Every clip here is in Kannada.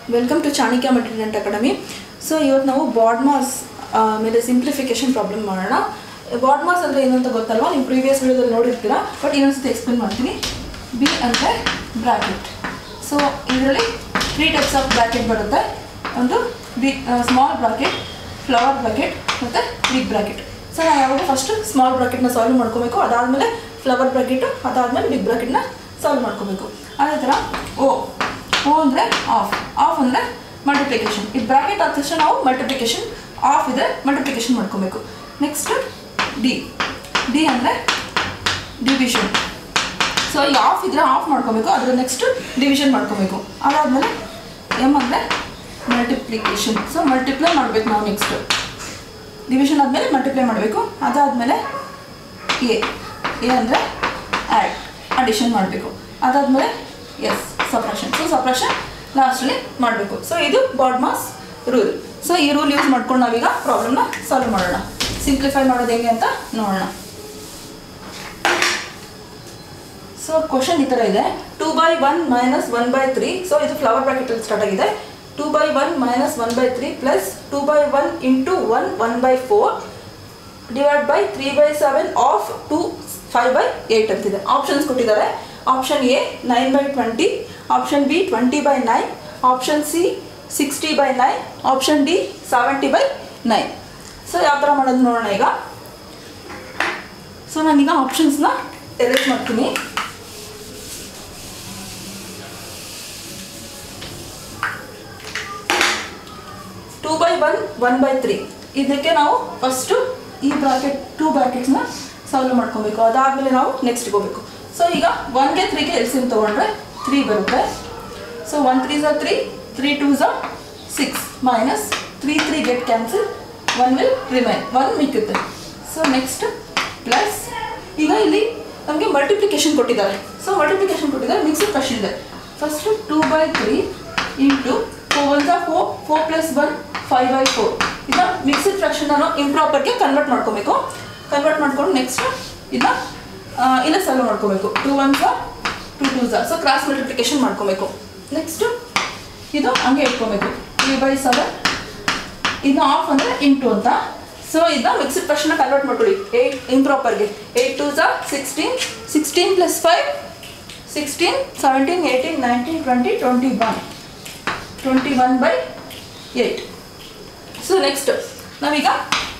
ವೆಲ್ಕಮ್ ಟು ಚಾಣಕ್ಯ ಮೆಟೀರಿಯಂಟ್ ಅಕಾಡೆಮಿ ಸೊ ಇವತ್ತು ನಾವು ಬಾಡ್ ಮಾಸ್ ಮೇಲೆ ಸಿಂಪ್ಲಿಫಿಕೇಶನ್ ಪ್ರಾಬ್ಲಮ್ ಮಾಡೋಣ ಬಾಡ್ ಮಾಸ್ ಅಂದರೆ ಏನು ಅಂತ ಗೊತ್ತಲ್ವಾ ನೀವು ಪ್ರೀವಿಯಸ್ ವಿಡಿಯೋದಲ್ಲಿ ನೋಡಿರ್ತೀರಾ ಬಟ್ ಇನ್ನೊಂದ್ಸತಿ ಎಕ್ಸ್ಪ್ಲೇನ್ ಮಾಡ್ತೀನಿ ಬಿ ಅಂದರೆ ಬ್ರ್ಯಾಕೆಟ್ ಸೊ ಇದರಲ್ಲಿ ತ್ರೀ ಟೈಪ್ಸ್ ಆಫ್ ಬ್ರ್ಯಾಕೆಟ್ ಬರುತ್ತೆ ಒಂದು B small bracket flower bracket ಮತ್ತು ಬಿಗ್ ಬ್ರಾಕೆಟ್ ಸೊ ನಾವು ಯಾವಾಗ ಫಸ್ಟ್ ಸ್ಮಾಲ್ ಬ್ರಾಕೆಟ್ನ ಸಾಲ್ವ್ ಮಾಡ್ಕೋಬೇಕು ಅದಾದಮೇಲೆ ಫ್ಲವರ್ ಬ್ರಾಕೆಟು ಅದಾದಮೇಲೆ ಬಿಗ್ ಬ್ರಾಕೆಟ್ನ ಸಾಲ್ವ್ ಮಾಡ್ಕೋಬೇಕು ಅದೇ ಥರ ಓ ಓ ಅಂದರೆ ಆಫ್ ಆಫ್ ಅಂದರೆ ಮಲ್ಟಿಪ್ಲಿಕೇಶನ್ ಈ ಬ್ರಾಕೆಟ್ ಆದ ತಕ್ಷಣ ನಾವು ಮಲ್ಟಿಪ್ಲಿಕೇಶನ್ ಆಫ್ ಇದ್ರೆ ಮಲ್ಟಿಪ್ಲಿಕೇಶನ್ ಮಾಡ್ಕೋಬೇಕು ನೆಕ್ಸ್ಟ್ ಡಿ ಡಿ ಅಂದರೆ ಡಿವಿಷನ್ ಸೊ ಈಗ ಆಫ್ ಇದ್ರೆ ಆಫ್ ಮಾಡ್ಕೋಬೇಕು ಅದರ ನೆಕ್ಸ್ಟ್ ಡಿವಿಷನ್ ಮಾಡ್ಕೋಬೇಕು ಅದಾದಮೇಲೆ ಎಮ್ ಅಂದರೆ ಮಲ್ಟಿಪ್ಲಿಕೇಶನ್ ಸೊ ಮಲ್ಟಿಪ್ಲೈ ಮಾಡಬೇಕು ನಾವು ನೆಕ್ಸ್ಟ್ ಡಿವಿಷನ್ ಆದಮೇಲೆ ಮಲ್ಟಿಪ್ಲೈ ಮಾಡಬೇಕು ಅದಾದಮೇಲೆ ಎ ಎ ಅಂದರೆ ಆ್ಯಡ್ ಅಡಿಷನ್ ಮಾಡಬೇಕು ಅದಾದಮೇಲೆ ಎಸ್ ಸಪ್ರೇಷನ್ ಸೊ ಸಪ್ರೇಷನ್ ಲಾಸ್ಟಲ್ಲಿ ಮಾಡಬೇಕು ಸೊ ಇದು ಬಾಡ್ ಮಾಸ್ ರೂಲ್ ಸೊ ಈ ರೂಲ್ ಯೂಸ್ ಮಾಡ್ಕೊಂಡು ನಾವೀಗ ಪ್ರಾಬ್ಲಮ್ನ ಸಾಲ್ವ್ ಮಾಡೋಣ ಸಿಂಪ್ಲಿಫೈ ಮಾಡೋದು ಹೆಂಗೆ ಅಂತ ನೋಡೋಣ ಸೊ ಕ್ವಶನ್ ಈ ಥರ ಇದೆ two by one minus one by three so ಇದು ಫ್ಲವರ್ ಬ್ರಾಕೆಟಲ್ಲಿ ಸ್ಟಾರ್ಟ್ ಆಗಿದೆ two by one minus one by three plus two by one into one one by four divide by three by seven of two five by eight ಅಂತಿದೆ ಆಪ್ಷನ್ಸ್ ಕೊಟ್ಟಿದ್ದಾರೆ option A nine by twenty option B twenty by nine option C sixty by nine option D seventy by nine so ಯಾವ ಥರ ಮಾಡೋದು ನೋಡೋಣ ಈಗ ಸೊ ನಾನೀಗ ಆಪ್ಷನ್ಸ್ನ ಎರೇಸ್ ಮಾಡ್ತೀನಿ two by one one by three ಇದಕ್ಕೆ ನಾವು ಫಸ್ಟು ಈ ಬ್ರಾಕೆಟ್ ಟೂ ಬ್ರಾಕೆಟ್ಸ್ನ ಸಾಲ್ವ್ ಮಾಡ್ಕೊಬೇಕು ಅದಾದಮೇಲೆ ನಾವು ನೆಕ್ಸ್ಟ್ ಹೋಗಬೇಕು ಸೊ ಈಗ ಒನ್ಗೆ ತ್ರೀಗೆ ಎಲ್ ಸಿಮ್ ತೊಗೊಂಡ್ರೆ ತ್ರೀ ಬರುತ್ತೆ ಸೊ ಒನ್ ತ್ರೀ ಝಾ ತ್ರೀ ತ್ರೀ ಟೂ ಝಾ six minus three three get cancel one will remain one ಮಿಕ್ಕುತ್ತೆ ಸೊ ನೆಕ್ಸ್ಟ್ ಪ್ಲಸ್ ಈಗ ಇಲ್ಲಿ ನಮಗೆ ಮಲ್ಟಿಪ್ಲಿಕೇಶನ್ ಕೊಟ್ಟಿದ್ದಾರೆ ಸೊ ಮಲ್ಟಿಪ್ಲಿಕೇಶನ್ ಕೊಟ್ಟಿದ್ದಾರೆ ಮಿಕ್ಸ್ಡ್ ಕ್ವಶನ್ ಇದೆ first two by three into four one ಝಾ four four plus one five by four ಇದನ್ನ ಮಿಕ್ಸ್ಡ್ ಫ್ರಾಕ್ಷನ್ ನಾನು ಇಂಪ್ರಾಪರ್ಗೆ ಕನ್ವರ್ಟ್ ಮಾಡ್ಕೋಬೇಕು ಕನ್ವರ್ಟ್ ಮಾಡ್ಕೊಂಡು ನೆಕ್ಸ್ಟ್ ಇದನ್ನ ಇಲ್ಲ ಸಾಲ್ವ್ ಮಾಡ್ಕೋಬೇಕು ಟೂ ಒನ್ ಝಾ ಟೂ ಟೂ ಝಾ ಸೊ ಕ್ರಾಸ್ ಮಲ್ಟಿಪ್ಲಿಕೇಶನ್ ಮಾಡ್ಕೋಬೇಕು ನೆಕ್ಸ್ಟು ಇದು ಹಂಗೆ ಇಟ್ಕೋಬೇಕು ತ್ರೀ ಬೈ ಸೆವೆನ್ ಇನ್ನು ಆಫ್ ಅಂದರೆ ಇಂಟು ಅಂತ ಸೊ ಇದನ್ನ ಮಿಕ್ಸ್ಡ್ ಫ್ರಾಕ್ಷನ್ನ ಕನ್ವರ್ಟ್ ಮಾಡ್ಕೊಳ್ಳಿ ಏಯ್ಟ್ ಇಂಪ್ರಾಪರ್ಗೆ ಏಯ್ಟ್ ಟೂ ಝಾ sixteen sixteen plus five sixteen seventeen eighteen nineteen twenty twenty one twenty one by eight so next ನಾವೀಗ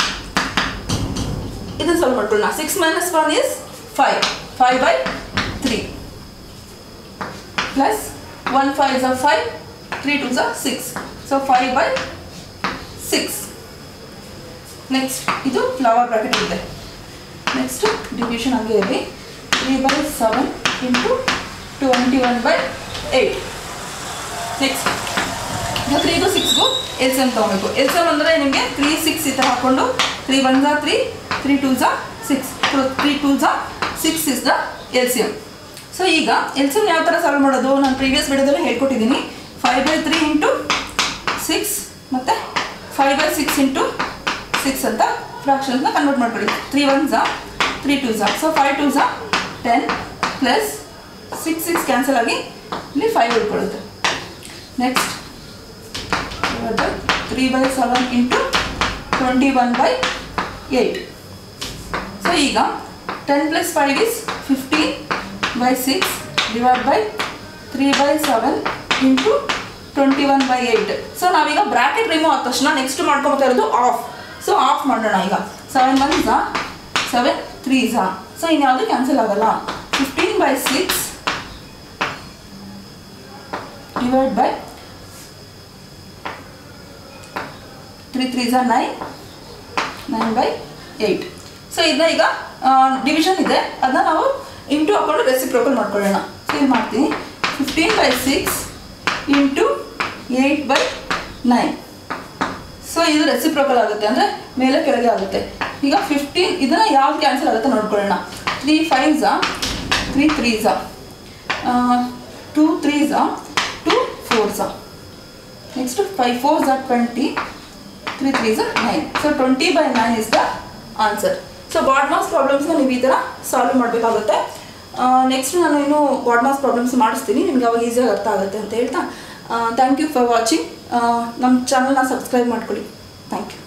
ಇದನ್ನು ಸಾಲ್ವ್ ಮಾಡ್ಕೊಳ್ಳೋಣ six minus one is five five by three plus one five ಝ ಫೈವ್ ತ್ರೀ ಟು ಝ six so five by six next ಇದು ಫ್ಲವರ್ ಬ್ರಾಕೆಟ್ ಇದೆ ನೆಕ್ಸ್ಟ್ ಡಿವಿಷನ್ ಹಂಗೆ ಇರಲಿ three by seven into twenty one by eight next ಈಗ ತ್ರೀಗೂ ಸಿಕ್ಸ್ಗೂ ಎಲ್ ಸಿ ಎಮ್ ತೊಗೊಬೇಕು ಎಲ್ ಸಿ ಎಮ್ ಅಂದರೆ ನಿಮಗೆ ತ್ರೀ ಸಿಕ್ಸ್ ಈ ಥರ ಹಾಕ್ಕೊಂಡು ತ್ರೀ ಒನ್ ಝಾ ತ್ರೀ ತ್ರೀ ಟೂ ಝಾ ಸಿಕ್ಸ್ ತ್ರೀ ಟೂ ಝಾ six is the L C M so ಈಗ ಎಲ್ ಸಿ ಎಮ್ ಯಾವ ಥರ ಸಾಲ್ವ್ ಮಾಡೋದು ನಾನು ಪ್ರೀವಿಯಸ್ ವಿಡಿಯೋದಲ್ಲಿ ಹೇಳ್ಕೊಟ್ಟಿದ್ದೀನಿ five by three into six ಮತ್ತು five by six into six ಅಂತ ಫ್ರಾಕ್ಷನ್ಸ್ನ ಕನ್ವರ್ಟ್ ಮಾಡ್ಕೊಳ್ಳಿ ತ್ರೀ ಒನ್ ಝಾ ತ್ರೀ ಟೂ ಝಾ ಸೊ ಫೈವ್ ಟೂ ಝಾ ten plus six six cancel ಆಗಿ ಇಲ್ಲಿ ಫೈವ್ ಉಳ್ಕೊಳ್ಳುತ್ತೆ next three by seven into twenty one by eight so ಈಗ ten plus five is fifteen by six divide by three by seven into twenty one by eight so ನಾವೀಗ ಬ್ರ್ಯಾಕೆಟ್ ರಿಮೂವ್ ಆದ ತಕ್ಷಣ ನೆಕ್ಸ್ಟ್ ಮಾಡ್ಕೊಳ್ತಾ ಇರೋದು ಆಫ್ ಸೊ ಆಫ್ ಮಾಡೋಣ ಈಗ ಸೆವೆನ್ ಒನ್ ಝಾ ಸೆವೆನ್ ತ್ರೀ ಝಾ ಸೊ ಇನ್ಯಾವುದು ಕ್ಯಾನ್ಸಲ್ ಆಗಲ್ಲ fifteen by six divide by three three ಝಾ nine nine by eight so ಇದನ್ನ ಈಗ ಡಿವಿಷನ್ ಇದೆ ಅದನ್ನ ನಾವು ಇಂಟು ಹಾಕೊಂಡು ರೆಸಿಪ್ರೋಕಲ್ ಮಾಡ್ಕೊಳ್ಳೋಣ ಸೊ ಇದು ಮಾಡ್ತೀನಿ fifteen by six into eight by nine so ಇದು ರೆಸಿಪ್ರೋಕಲ್ ಆಗುತ್ತೆ ಅಂದರೆ ಮೇಲೆ ಕೆಳಗೆ ಆಗುತ್ತೆ ಈಗ ಫಿಫ್ಟೀನ್ ಇದನ್ನು ಯಾವ್ದು ಕ್ಯಾನ್ಸಲ್ ಆಗುತ್ತೆ ನೋಡ್ಕೊಳ್ಳೋಣ ತ್ರೀ ಫೈವ್ ಝಾ ತ್ರೀ ತ್ರೀ ಝಾ ಟೂ ತ್ರೀ ಝಾ ಟೂ ಫೋರ್ ಝಾ ನೆಕ್ಸ್ಟ್ ಫೈವ್ ಫೋರ್ ಝಾ ಟ್ವೆಂಟಿ ತ್ರೀ ತ್ರೀ ಝಾ nine so twenty by nine is the answer so BODMAS ಪ್ರಾಬ್ಲಮ್ಸ್ನ ನೀವು ಈ ಥರ ಸಾಲ್ವ್ ಮಾಡಬೇಕಾಗುತ್ತೆ ನೆಕ್ಸ್ಟ್ ನಾನು ಇನ್ನು ಬಾಡ್ ಮಾಸ್ ಪ್ರಾಬ್ಲಮ್ಸ್ ಮಾಡಿಸ್ತೀನಿ ನಿಮ್ಗೆ ಅವಾಗ ಈಸಿಯಾಗಿ ಅರ್ಥ ಆಗುತ್ತೆ ಅಂತ ಹೇಳ್ತಾ ಥ್ಯಾಂಕ್ ಯು ಫಾರ್ ವಾಚಿಂಗ್ ನಮ್ಮ ಚಾನಲ್ನ ಸಬ್ಸ್ಕ್ರೈಬ್ ಮಾಡ್ಕೊಳ್ಳಿ ಥ್ಯಾಂಕ್ ಯು